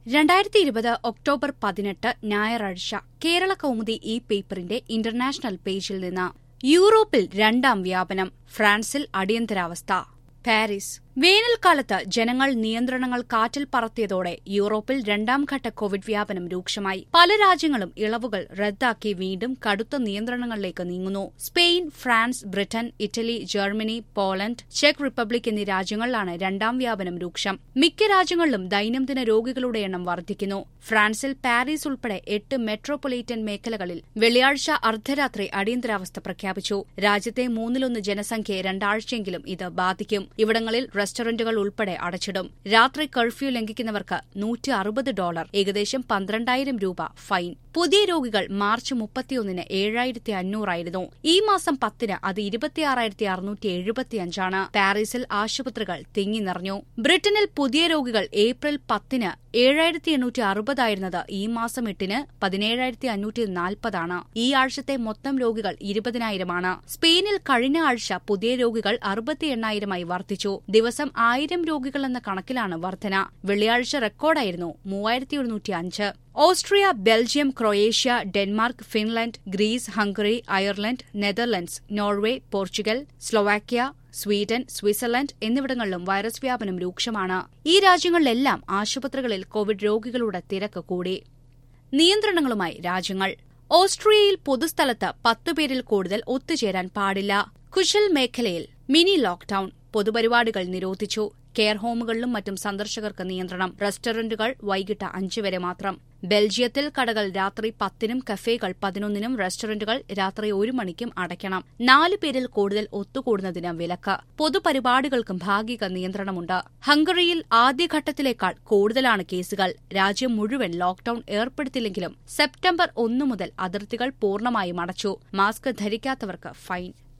രണ്ടായിരത്തി ഇരുപത് ഒക്ടോബർ പതിനെട്ട് ഞായറാഴ്ച കേരള കൗമുദി ഈ പേപ്പറിന്റെ ഇന്റർനാഷണൽ പേജിൽ നിന്ന് യൂറോപ്പിൽ രണ്ടാം വ്യാപനം ഫ്രാൻസിൽ അടിയന്തരാവസ്ഥ പാരീസ് വേനൽക്കാലത്ത് ജനങ്ങൾ നിയന്ത്രണങ്ങൾ കാറ്റിൽ പറത്തിയതോടെ യൂറോപ്പിൽ രണ്ടാം ഘട്ട കോവിഡ് വ്യാപനം രൂക്ഷമായി പല രാജ്യങ്ങളും ഇളവുകൾ റദ്ദാക്കി വീണ്ടും കടുത്ത നിയന്ത്രണങ്ങളിലേക്ക് നീങ്ങുന്നു Spain France Britain Italy Germany Poland ചെക്ക് റിപ്പബ്ലിക് എന്നീ രാജ്യങ്ങളിലാണ് രണ്ടാം വ്യാപനം രൂക്ഷം മിക്ക രാജ്യങ്ങളിലും ദൈനംദിന രോഗികളുടെ എണ്ണം വർദ്ധിക്കുന്നു ഫ്രാൻസിൽ പാരീസ് ഉൾപ്പെടെ എട്ട് മെട്രോപൊളിറ്റൻ മേഖലകളിൽ വെള്ളിയാഴ്ച അർദ്ധരാത്രി അടിയന്തരാവസ്ഥ പ്രഖ്യാപിച്ചു രാജ്യത്തെ മൂന്നിലൊന്ന് ജനസംഖ്യയെ രണ്ടാഴ്ചയെങ്കിലും ഇത് ബാധിക്കും ഇവിടങ്ങളിൽ റെസ്റ്റോറന്റുകൾ ഉൾപ്പെടെ അടച്ചിടും രാത്രി കർഫ്യൂ ലംഘിക്കുന്നവർക്ക് നൂറ്റി അറുപത് ഡോളർ ഏകദേശം പന്ത്രണ്ടായിരം രൂപ ഫൈൻ പുതിയ രോഗികൾ മാർച്ച് മുപ്പത്തിയൊന്നിന് ഏഴായിരത്തി അഞ്ഞൂറായിരുന്നു ഈ മാസം പത്തിന് അത് ഇരുപത്തിയാറായിരത്തി അറുന്നൂറ്റി എഴുപത്തിയഞ്ചാണ് പാരീസിൽ ആശുപത്രികൾ തിങ്ങി നിറഞ്ഞു ബ്രിട്ടനിൽ പുതിയ രോഗികൾ ഏപ്രിൽ പത്തിന് ഏഴായിരത്തി എണ്ണൂറ്റി അറുപതായിരുന്നത് ഈ മാസം എട്ടിന് പതിനേഴായിരത്തി അഞ്ഞൂറ്റി നാൽപ്പതാണ് ഈ ആഴ്ചത്തെ മൊത്തം രോഗികൾ ഇരുപതിനായിരമാണ് സ്പെയിനിൽ കഴിഞ്ഞ ആഴ്ച പുതിയ രോഗികൾ അറുപത്തി എണ്ണായിരമായി വർദ്ധിച്ചു ദിവസം ആയിരം രോഗികൾ എന്ന കണക്കിലാണ് വർധന വെള്ളിയാഴ്ച റെക്കോർഡായിരുന്നു മൂവായിരത്തി എഴുന്നൂറ്റി അഞ്ച് Austria Belgium Croatia Denmark Finland Greece Hungary Ireland Netherlands Norway Portugal Slovakia Sweden Switzerland എന്നിവിടങ്ങളിലും വൈറസ് വ്യാപനം രൂക്ഷമാണ് ഈ രാജ്യങ്ങളിലെല്ലാം ആശുപത്രികളിൽ കോവിഡ് രോഗികളുടെ തിരക്ക് കൂടി നിയന്ത്രണങ്ങളുമായി രാജ്യങ്ങൾ ഓസ്ട്രിയയിൽ പൊതുസ്ഥലത്ത് പത്തുപേരിൽ കൂടുതൽ ഒത്തുചേരാൻ പാടില്ല കുശൽ മേഖലയിൽ മിനി ലോക്ഡൌൺ പൊതുപരിപാടികൾ നിരോധിച്ചു കെയർ ഹോമുകളിലും മറ്റും സന്ദർശകർക്ക് നിയന്ത്രണം റെസ്റ്റോറന്റുകൾ വൈകിട്ട് അഞ്ച് വരെ മാത്രം ബെൽജിയത്തിൽ കടകൾ രാത്രി പത്തിനും കഫേകൾ പതിനൊന്നിനും റെസ്റ്റോറന്റുകൾ രാത്രി ഒരു മണിക്കും അടയ്ക്കണം നാല് പേരിൽ കൂടുതൽ ഒത്തുകൂടുന്നതിന് വിലക്ക് പൊതുപരിപാടികൾക്കും ഭാഗിക നിയന്ത്രണമുണ്ട് ഹംഗറിയിൽ ആദ്യഘട്ടത്തിലേക്കാൾ കൂടുതലാണ് കേസുകൾ രാജ്യം മുഴുവൻ ലോക്ഡൌൺ ഏർപ്പെടുത്തില്ലെങ്കിലും സെപ്റ്റംബർ ഒന്നു മുതൽ അതിർത്തികൾ പൂർണ്ണമായും അടച്ചു മാസ്ക് ധരിക്കാത്തവർക്ക് ഫൈൻ